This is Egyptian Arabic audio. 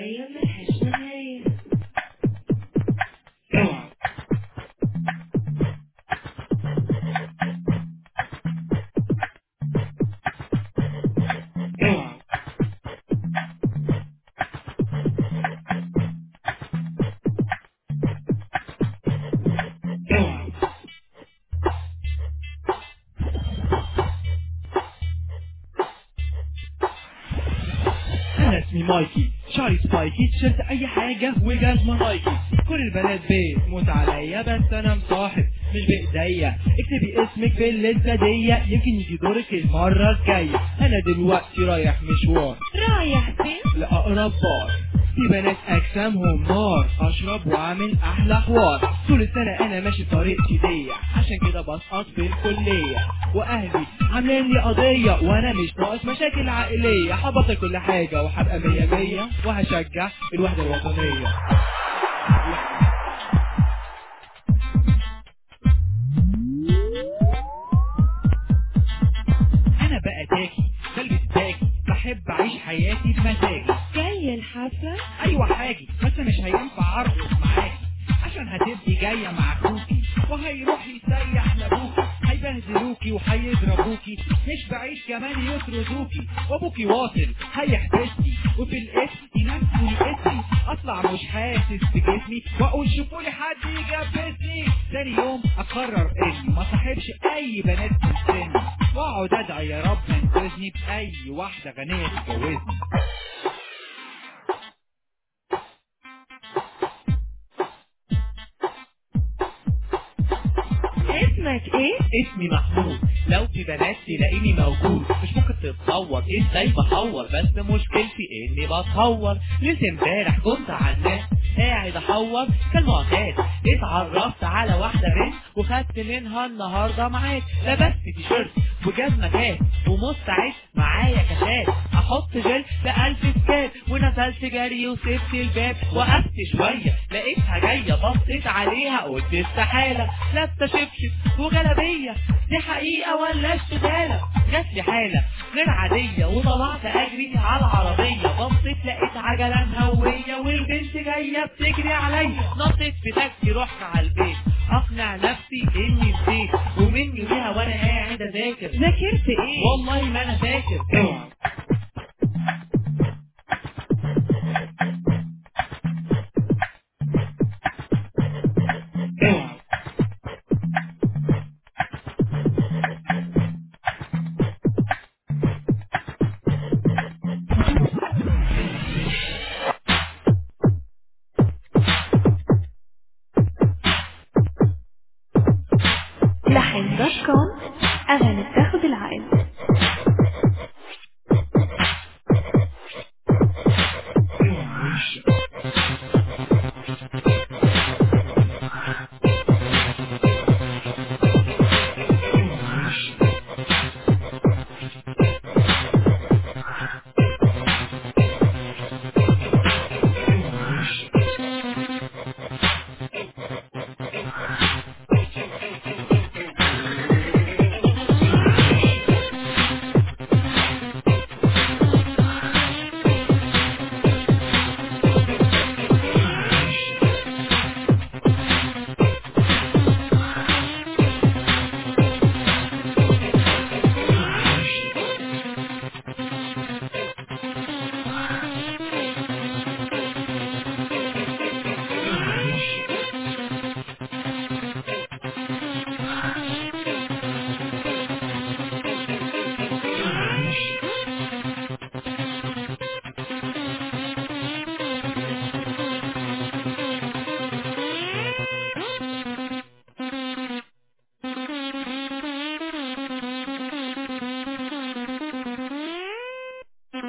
عليا ملهاش نهاية انا اسمي مايكي شعري سبايكي تيشيرت اي حاجة وجزمة نايكي كل البنات بتموت عليا بس انا مصاحب مش بايديا اكتبي اسمك في الليستة دي يمكن يجي دورك المرة الجاية انا دلوقتي رايح مشوار رايح فين؟ لأقرب بار في بنات أجسامهم نار أشرب وأعمل أحلى حوار طول السنة أنا ماشي بطريقتي دي عشان كده بسقط في الكلية وأهلي عاملين لي قضية وأنا مش ناقص مشاكل عائلية هبطل كل حاجة وهبقى مية مية وهشجع الوحدة الوطنية أنا بقى تاكي بلبس تاكي بحب أعيش حياتي بمزاجي جاي الحفلة؟ ايوه حاجي بس مش هينفع ارقص معاكي عشان هتبقي جايه مع اخوكي وهيروح يسيح لابوكي هيبهدلوكي وهيضربوكي مش بعيد كمان يطردوكي وابوكي واصل هيحبسني وفي الاسم ينسوا اسمي اطلع مش حاسس بجسمي واقول شوفوا لي حد يجبسني تاني يوم اقرر اني ما صاحبش اي بنات من سني واقعد ادعي يا رب انقذني باي واحده غنيه تتجوزني اسمك ايه؟ اسمي محمود لو في بنات تلاقيني موجود مش ممكن تتصور ازاي بحور بس مشكلتي اني بتهور لسه امبارح كنت على النت قاعد احور كالمعتاد اتعرفت على واحده بنت وخدت منها النهارده معاك لبست تيشيرت وجزمه كات ومستعد معايا كاسات احط جل بألف سكات ونزلت جري وسبت الباب وقفت شويه لقيتها جايه بصيت عليها قلت استحاله لابسه شبشب وجلابيه دي حقيقه ولا اشتغاله جات لي حاله غير عاديه وطلعت اجري على العربيه بصيت لقيت عجله مهويه والبنت جايه بتجري عليا نطيت في تاكسي رحت على البيت اقنع نفسي اني نسيت ومن يوميها وانا قاعد اذاكر ذاكرت ايه؟ والله ما انا فاكر لحن دوت كوم أغاني بتاخد العقل